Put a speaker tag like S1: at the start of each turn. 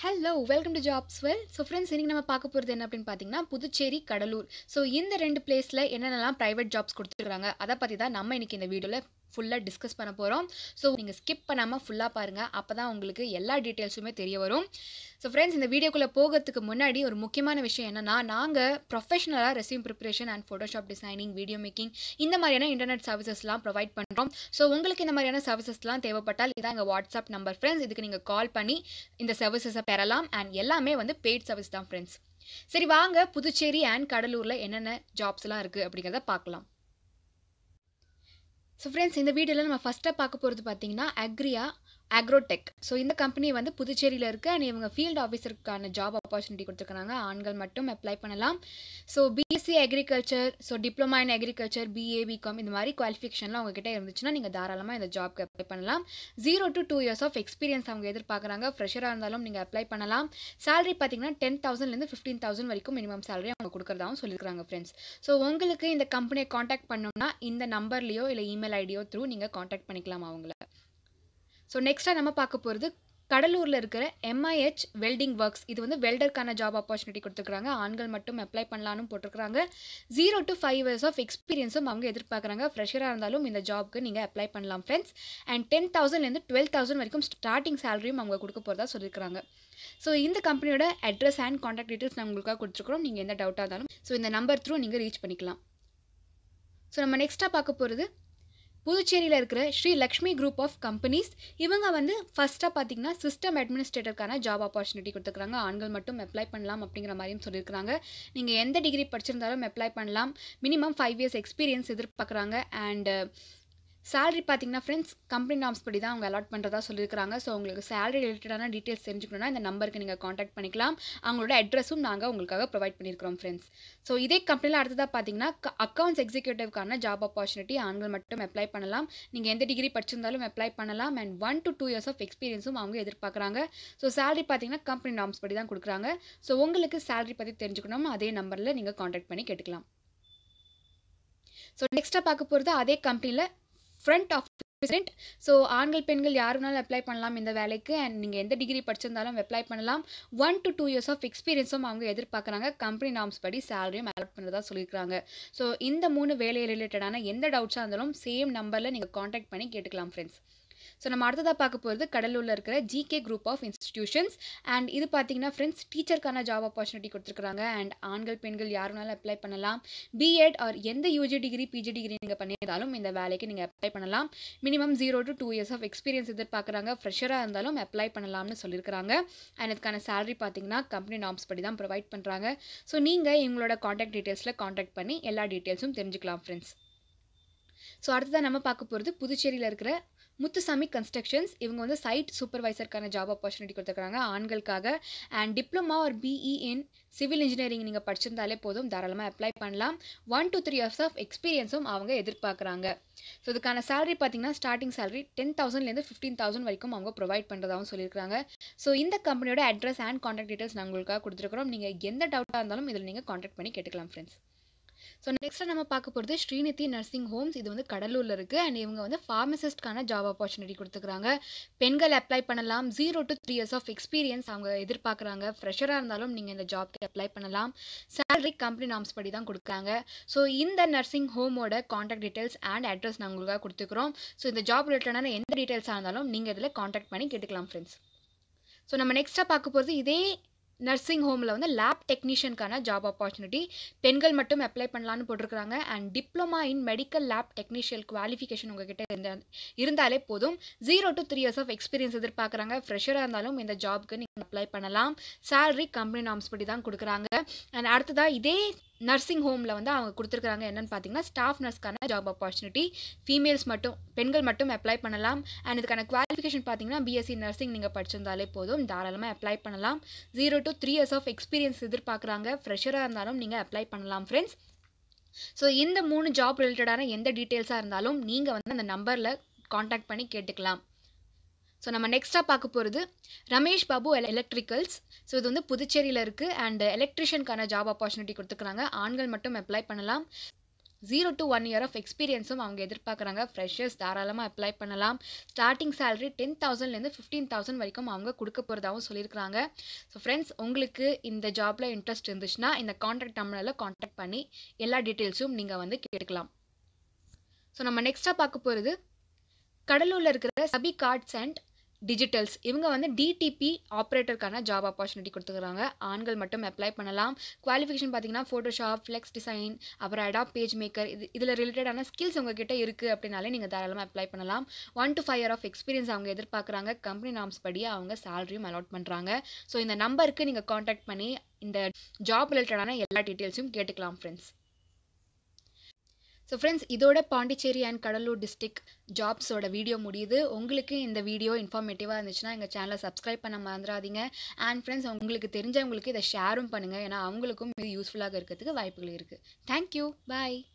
S1: hello welcome to jobs well so friends இன்றைக்கி நம்ம பார்க்க போகிறது என்ன அப்படின்னு பார்த்தீங்கன்னா புதுச்சேரி கடலூர் ஸோ இந்த ரெண்டு பிளேஸில் என்னென்னலாம் ப்ரைவேட் ஜாப்ஸ் கொடுத்துருக்காங்க அதை பற்றி தான் நம்ம இன்றைக்கி இந்த வீடியோவில் ஃபுல்லாக டிஸ்கஸ் பண்ண போகிறோம் ஸோ நீங்கள் ஸ்கிப் பண்ணாமல் ஃபுல்லாக பாருங்கள் அப்போ தான் உங்களுக்கு எல்லா டீட்டெயில்ஸுமே தெரிய வரும் ஸோ ஃப்ரெண்ட்ஸ் இந்த வீடியோக்குள்ளே போகிறதுக்கு முன்னாடி ஒரு முக்கியமான விஷயம் என்னென்னா நாங்கள் ப்ரொஃபஷனலாக resume preparation and Photoshop designing video making இந்த மாதிரியான இன்டர்நெட் சர்வீசஸ்லாம் ப்ரொவைட் பண்ணுறோம் ஸோ உங்களுக்கு இந்த மாதிரியான சர்வீசஸ்லாம் தேவைப்பட்டால் இதான் எங்கள் வாட்ஸ்அப் நம்பர் ஃப்ரெண்ட்ஸ் இதுக்கு நீங்கள் கால் பண்ணி இந்த சர்வீசஸை பெறலாம் அண்ட் எல்லாமே வந்து பெய்ட் சர்வீஸ் தான் ஃப்ரெண்ட்ஸ் சரி வாங்க புதுச்சேரி அண்ட் கடலூரில் என்னென்ன ஜாப்ஸ்லாம் இருக்குது அப்படிங்கிறத பார்க்கலாம் ஸோ ஃப்ரெண்ட்ஸ் இந்த வீடியோவில் நம்ம ஃபஸ்ட்டாக பார்க்க போகிறது பார்த்தீங்கன்னா அக்ரியா அக்ரோடெக் ஸோ இந்த கம்பெனி வந்து புதுச்சேரியில் இருக்குது அண்ட் இவங்க ஃபீல்டு ஆஃபீஸருக்கான ஜாப் ஆப்பர்ச்சுனிட்டி கொடுத்துருக்காங்க ஆண்கள் மட்டும் அப்ளை பண்ணலாம் so BSc agriculture so diploma in agriculture BA BCom இந்த மாதிரி குவாலிஃபிகேஷன்லாம் உங்ககிட்ட இருந்துச்சுன்னா நீங்கள் தாராளமாக இந்த ஜாப்க்கு அப்ளை பண்ணலாம் zero to two years of experience அவங்க எதிர்பார்க்குறாங்க ஃப்ரெஷராக இருந்தாலும் நீங்கள் அப்ளை பண்ணலாம் சேலரி பார்த்தீங்கன்னா டென் தௌசண்ட்லேருந்து ஃபிஃப்டீன் தௌசண்ட் வரைக்கும் மினிமம் சேலரி அவங்க கொடுக்குறதாவும் சொல்லியிருக்காங்க ஃப்ரெண்ட்ஸ் ஸோ உங்களுக்கு இந்த கம்பெனியை காண்டாக்ட் பண்ணோம்னா இந்த நம்பர்லேயோ இல்லை இமெயில் ஐடியோ த்ரூ நீங்கள் காண்டாக்ட் பண்ணிக்கலாம் அவங்கள ஸோ நெக்ஸ்ட்டாக நம்ம பார்க்க போகிறது கடலூரில் இருக்கிற எம்ஐஹெச் வெல்டிங் ஒர்க்ஸ் இது வந்து வெல்டருக்கான ஜாப் ஆப்பர்ச்சுனிட்டி கொடுத்துருக்காங்க ஆண்கள் மட்டும் அப்ளை பண்ணலான்னு போட்டிருக்காங்க zero to five years of எக்ஸ்பீரியன்ஸும் அவங்க எதிர்பார்க்குறாங்க ஃப்ரெஷராக இருந்தாலும் இந்த ஜாப்க்கு நீங்கள் அப்ளை பண்ணலாம் ஃப்ரெண்ட்ஸ் அண்ட் டென் தௌசண்ட்லேருந்து டுவெல் தௌசண்ட் வரைக்கும் ஸ்டார்டிங் சேலரியும் அவங்க கொடுக்க போகிறதா சொல்லியிருக்காங்க ஸோ இந்த கம்பெனியோட அட்ரஸ் அண்ட் காண்டாக்ட் டீட்டெயில்ஸ் நான் உங்களுக்காக கொடுத்துருக்குறோம் நீங்கள் எந்த டவுட்டாக இருந்தாலும் ஸோ இந்த நம்பர் த்ரூ நீங்கள் ரீச் பண்ணிக்கலாம் ஸோ நம்ம நெக்ஸ்ட்டாக பார்க்க போகிறது புதுச்சேரியில் இருக்கிற Sri Lakshmi group of companies இவங்க வந்து ஃபஸ்ட்டாக பார்த்தீங்கன்னா சிஸ்டம் அட்மினிஸ்ட்ரேட்டருக்கான ஜாப் ஆப்பர்ச்சுனிட்டி கொடுத்துருக்காங்க ஆண்கள் மட்டும் அப்ளை பண்ணலாம் அப்படிங்கிற மாதிரியும் சொல்லியிருக்காங்க நீங்கள் எந்த டிகிரி படிச்சிருந்தாலும் அப்ளை பண்ணலாம் மினிமம் ஃபைவ் இயர்ஸ் எக்ஸ்பீரியன்ஸ் எதிர்பார்க்குறாங்க அண்டு சேலரி பார்த்தீங்கன்னா ஃப்ரெண்ட்ஸ் கம்பெனி நாம்ஸ் படி தான் அவங்க அலாட் பண்ணுறதா சொல்லியிருக்காங்க ஸோ உங்களுக்கு சேலரி ரிலேட்டடான டீட்டெயில்ஸ் தெரிஞ்சுக்கணுன்னா இந்த நம்பருக்கு நீங்கள் காண்டாக்ட் பண்ணிக்கலாம் அவங்களோட அட்ரஸும் நாங்கள் உங்களுக்காக ப்ரொவைட் பண்ணியிருக்கிறோம் ஃப்ரெண்ட்ஸ் ஸோ இதே கம்பெனியில் அடுத்ததாக பார்த்தீங்கன்னா அக்கௌண்ட்ஸ் எக்ஸிக்யூட்டிவ்க்கான ஜாப் ஆப்பர்ச்சுனிட்டி ஆண்கள் மட்டும் அப்ளை பண்ணலாம் நீங்கள் எந்த டிகிரி படிச்சிருந்தாலும் அப்ளை பண்ணலாம் and one to two years of எக்ஸ்பீரியன்ஸும் அவங்க எதிர்பார்க்குறாங்க ஸோ சேலரி பார்த்தீங்கன்னா கம்பெனி நாம்ஸ் படி தான் கொடுக்குறாங்க ஸோ உங்களுக்கு சேலரி பற்றி தெரிஞ்சுக்கணும் அதே நம்பரில் நீங்கள் காண்டாக்ட் பண்ணி கேட்டுக்கலாம் ஸோ நெக்ஸ்ட்டாக பார்க்க போகிறது அதே கம்பெனியில் ஃப்ரண்ட் ஆஃப் பிரசிடென்ட் ஸோ ஆண்கள் பெண்கள் யார் வேணாலும் அப்ளை பண்ணலாம் இந்த வேலைக்கு அண்ட் நீங்கள் எந்த டிகிரி படிச்சிருந்தாலும் அப்ளை பண்ணலாம் one to two years of எக்ஸ்பீரியன்ஸும் அவங்க எதிர்பார்க்குறாங்க கம்பெனி நாம்ஸ் படி சேலரியும் அலாட் பண்ணுறதா சொல்லியிருக்காங்க ஸோ இந்த மூணு வேலை ரிலேட்டடான எந்த டவுட்ஸாக இருந்தாலும் சேம் நம்பரில் நீங்கள் காண்டாக்ட் பண்ணி கேட்டுக்கலாம் ஃப்ரெண்ட்ஸ் ஸோ நம்ம அடுத்ததாக பார்க்க போகிறது கடலூரில் இருக்கிற GK group of institutions and இது பார்த்தீங்கன்னா ஃப்ரெண்ட்ஸ் டீச்சருக்கான ஜாப் ஆப்பர்ச்சுனிட்டி கொடுத்துருக்காங்க அண்ட் ஆண்கள் பெண்கள் யார் வேணாலும் அப்ளை பண்ணலாம் பிஎட் ஆர் எந்த யூஜி டிகிரி பிஜி டிகிரி நீங்கள் பண்ணியிருந்தாலும் இந்த வேலைக்கு நீங்கள் அப்ளை பண்ணலாம் minimum zero to two years of experience எதிர்பார்க்குறாங்க ஃப்ரெஷராக இருந்தாலும் அப்ளை பண்ணலாம்னு சொல்லியிருக்காங்க அண்ட் இதுக்கான சேலரி பார்த்தீங்கன்னா கம்பெனி நாம்ஸ் படி தான் ப்ரொவைட் பண்ணுறாங்க ஸோ நீங்கள் எங்களோட காண்டாக்ட் டீட்டெயில்ஸில் காண்டாக்ட் பண்ணி எல்லா டீட்டெயில்ஸும் தெரிஞ்சுக்கலாம் ஃப்ரெண்ட்ஸ் ஸோ அடுத்ததாக நம்ம பார்க்க போகிறது புதுச்சேரியில் இருக்கிற முத்துசாமி கன்ஸ்ட்ரக்ஷன்ஸ் இவங்க வந்து சைட் சூப்பர்வைசருக்கான ஜாப் ஆப்பர்ச்சுனிட்டி கொடுத்துருக்காங்க ஆண்களுக்காக அண்ட் டிப்ளமா ஒரு பிஇ இன் சிவில் இன்ஜினியரிங் நீங்கள் படிச்சிருந்தாலே போதும் தாராளமாக அப்ளை பண்ணலாம் one to three years of எக்ஸ்பீரியன்ஸும் அவங்க எதிர்பார்க்குறாங்க ஸோ இதுக்கான சேலரி பார்த்தீங்கன்னா ஸ்டார்டிங் சேலரி டென் தௌசண்ட்லேருந்து ஃபிஃப்டீன் தௌசண்ட் வரைக்கும் அவங்க ப்ரொவைட் பண்ணுறதாகவும் சொல்லியிருக்காங்க ஸோ இந்த கம்பெனியோட அட்ரஸ் அண்ட் காண்டாக்ட் டீட்டெயில்ஸ் நான் உங்களுக்காக கொடுத்துருக்குறோம் நீங்கள் எந்த டவுட்டாக இருந்தாலும் இதில் நீங்கள் காண்டாக்ட் பண்ணி கேட்டுக்கலாம் ஃப்ரெண்ட்ஸ் ஸோ நெக்ஸ்ட் நம்ம பார்க்க போகிறது ஸ்ரீநிதி நர்சிங் ஹோம்ஸ் இது வந்து கடலூரில் இருக்குது அண்ட் இவங்க வந்து ஃபார்மசிஸ்ட்கான ஜாப் ஆப்பர்ச்சுனிட்டி கொடுத்துருக்காங்க பெண்கள் அப்ளை பண்ணலாம் zero to three years of experience அவங்க எதிர்பார்க்குறாங்க ஃப்ரெஷராக இருந்தாலும் நீங்கள் இந்த ஜாப்க்கு அப்ளை பண்ணலாம் சேலரி கம்பெனி நாம்ஸ் படி தான் கொடுக்குறாங்க ஸோ இந்த நர்சிங் ஹோமோட காண்டாக்ட் டீட்டெயில்ஸ் அண்ட் அட்ரஸ் நாங்கள் உங்களுக்காக கொடுத்துக்கிறோம் ஸோ இந்த ஜாப் ரிலேட்டடான எந்த டீட்டெயில்ஸாக இருந்தாலும் நீங்கள் இதில் காண்டாக்ட் பண்ணி கேட்டுக்கலாம் ஃப்ரெண்ட்ஸ் ஸோ நம்ம நெக்ஸ்ட்டாக பார்க்க போகிறது இதே நர்சிங் ஹோமில் வந்து லேப் டெக்னீஷியனுக்கான ஜாப் ஆப்பர்ச்சுனிட்டி பெண்கள் மட்டும் அப்ளை பண்ணலான்னு போட்டிருக்காங்க and diploma in medical lab technician qualification உங்ககிட்ட இருந்தா இருந்தாலே போதும் zero to three years of experience எதிர்பார்க்குறாங்க ஃப்ரெஷராக இருந்தாலும் இந்த ஜாப்க்கு நீங்கள் அப்ளை பண்ணலாம் சேலரி கம்பெனி நாம்ஸ் படி தான் கொடுக்குறாங்க அண்ட் அடுத்ததாக இதே நர்சிங் ஹோமில் வந்து அவங்க கொடுத்துருக்காங்க என்னென்னு பார்த்தீங்கன்னா ஸ்டாஃப் நர்ஸ்க்கான ஜாப் ஆப்பர்ச்சுனிட்டி ஃபீமேல்ஸ் மட்டும் பெண்கள் மட்டும் அப்ளை பண்ணலாம் அண்ட் இதுக்கான குவாலிஃபிகேஷன் பார்த்தீங்கன்னா பிஎஸ்சி நர்சிங் நீங்கள் படிச்சிருந்தாலே போதும் தாராளமாக அப்ளை பண்ணலாம் zero to three years of experience எதிர்பார்க்குறாங்க ஃப்ரெஷராக இருந்தாலும் நீங்கள் அப்ளை பண்ணலாம் ஃப்ரெண்ட்ஸ் ஸோ இந்த மூணு ஜாப் ரிலேட்டடான எந்த டீட்டெயில்ஸாக இருந்தாலும் நீங்கள் வந்து அந்த நம்பரில் காண்டாக்ட் பண்ணி கேட்டுக்கலாம் ஸோ நம்ம நெக்ஸ்ட்டாக பார்க்க போகிறது ரமேஷ் பாபு எலக்ட்ரிக்கல்ஸ் ஸோ இது வந்து புதுச்சேரியில் இருக்குது அண்ட் எலக்ட்ரிஷியனுக்கான ஜாப் ஆப்பர்ச்சுனிட்டி கொடுத்துருக்காங்க ஆண்கள் மட்டும் அப்ளை பண்ணலாம் zero to one year of எக்ஸ்பீரியன்ஸும் அவங்க எதிர்பார்க்குறாங்க ஃப்ரெஷர்ஸ் தாராளமாக அப்ளை பண்ணலாம் ஸ்டார்டிங் சேலரி டென் தௌசண்ட்லேருந்து ஃபிஃப்டீன் தௌசண்ட் வரைக்கும் அவங்க கொடுக்க போகிறதாகவும் சொல்லியிருக்காங்க ஸோ ஃப்ரெண்ட்ஸ் உங்களுக்கு இந்த ஜாப்பில் இன்ட்ரெஸ்ட் இருந்துச்சுன்னா இந்த கான்டாக்ட் நம்பரில் காண்டாக்ட் பண்ணி எல்லா டீட்டெயில்ஸும் நீங்கள் வந்து கேட்டுக்கலாம் ஸோ நம்ம நெக்ஸ்ட்டாக பார்க்க போகிறது கடலூரில் இருக்கிற சபி கார்ட்ஸ் அண்ட் டிஜிட்டல்ஸ் இவங்க வந்து டிடிபி ஆப்ரேட்டருக்கான ஜாப் ஆப்பர்ச்சுனிட்டி கொடுத்துருக்காங்க ஆண்கள் மட்டும் அப்ளை பண்ணலாம் குவாலிஃபிகேஷன் பார்த்தீங்கன்னா ஃபோட்டோஷாப் ஃப்ளெக்ஸ் டிசைன் அப்புறம் அடாப் பேஜ் மேக்கர் இது இதில் ரிலேட்டடான ஸ்கில்ஸ் உங்ககிட்ட இருக்குது அப்படின்னாலே நீங்கள் தாராளமாக அப்ளை பண்ணலாம் one to five year of experience அவங்க எதிர்பார்க்குறாங்க கம்பெனி நாம்ஸ் படி அவங்க சேலரியும் அலாட் பண்ணுறாங்க ஸோ இந்த நம்பருக்கு நீங்கள் காண்டாக்ட் பண்ணி இந்த ஜாப் ரிலேட்டடான எல்லா டீட்டெயில்ஸும் கேட்டுக்கலாம் ஃப்ரெண்ட்ஸ் ஸோ ஃப்ரெண்ட்ஸ் இதோட பாண்டிச்சேரி அண்ட் கடலூர் டிஸ்ட்ரிக் ஜாப்ஸோட வீடியோ முடியுது உங்களுக்கு இந்த வீடியோ இன்ஃபார்மேட்டிவாக இருந்துச்சுன்னா எங்கள் சேனலை சப்ஸ்கிரைப் பண்ண மறந்துடாதீங்க அண்ட் ஃப்ரெண்ட்ஸ் உங்களுக்கு தெரிஞ்சவங்களுக்கு இதை ஷேரும் பண்ணுங்கள் ஏன்னா அவங்களுக்கும் இது யூஸ்ஃபுல்லாக இருக்கிறதுக்கு வாய்ப்புகள் இருக்குது தேங்க்யூ பாய்